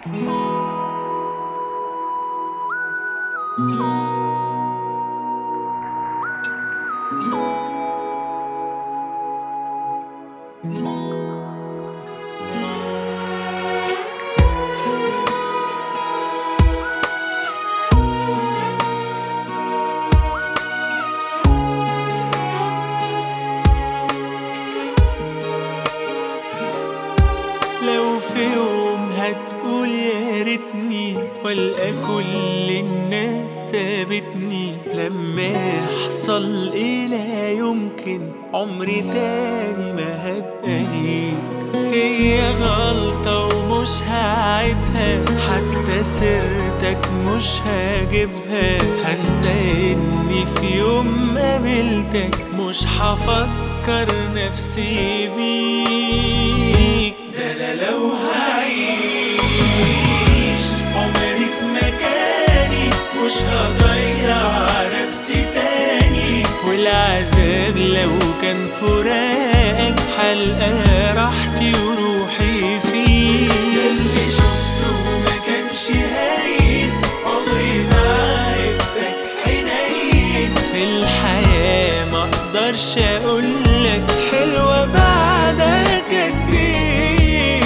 لو في يوم هتقول يا ريتني والقى كل الناس سابتني لما يحصل ايه لا يمكن عمري تاني ما هبقى ليك هي غلطة ومش هعيدها حتى سيرتك مش هجيبها هنسى اني في يوم قابلتك مش هفكر نفسي بيك ده انا لو هعيش عمري في مكاني مش هضيع نفسي تاني والعذاب لو كان فراقك حلقة راحتي وروحي فيه اللي شفته ما كانش هاين عمري ما عرفتك حنين في الحياة ما اقدرش اقولك حلوة بعدك قد ايه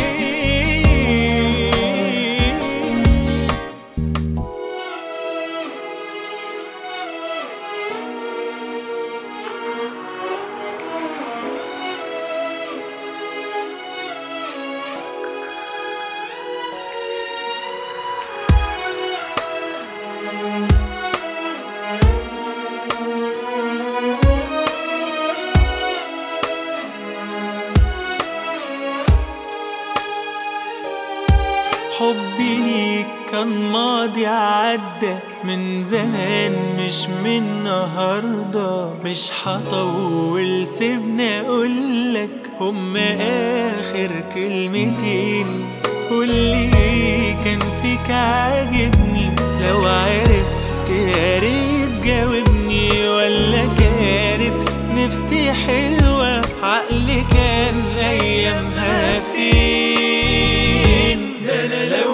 حبي ليك كان ماضي عدى من زمان مش من النهاردة مش هطول سيبني اقولك هما اخر كلمتين قولي إيه كان فيك عاجبني لو عرفت يا ريت جاوبني ولا كانت نفسي حلوة عقلي كان ايامها فين ده انا لو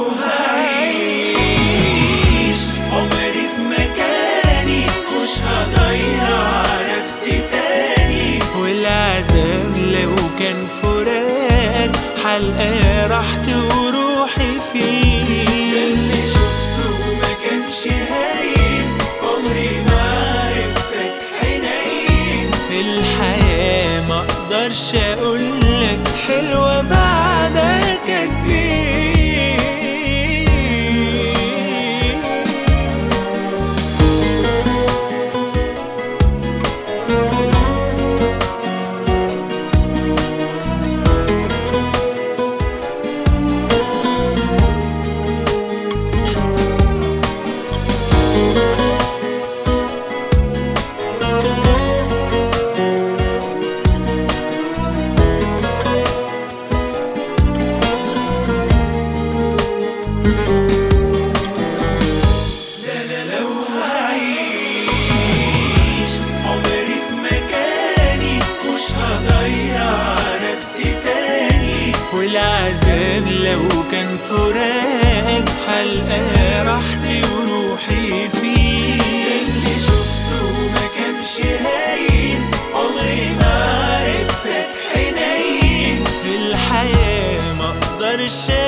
هعيش عمري في مكاني مش هضيع نفسي تاني والعذاب لو كان فراق حلقة راحتي وروحي فيه اللي شفته ما كانش هاين عمري ما عرفتك حنين في الحياة ما اقدرش اقولك حلوة بعدك قد ايه لو هعيش عمري في مكاني مش هضيع نفسي تاني والعذاب لو كان فراقك حلقة راحتي وروحي فيه اللي شفته ما كانش هاين عمري ما عرفتك حنين في الحياة ما اقدرش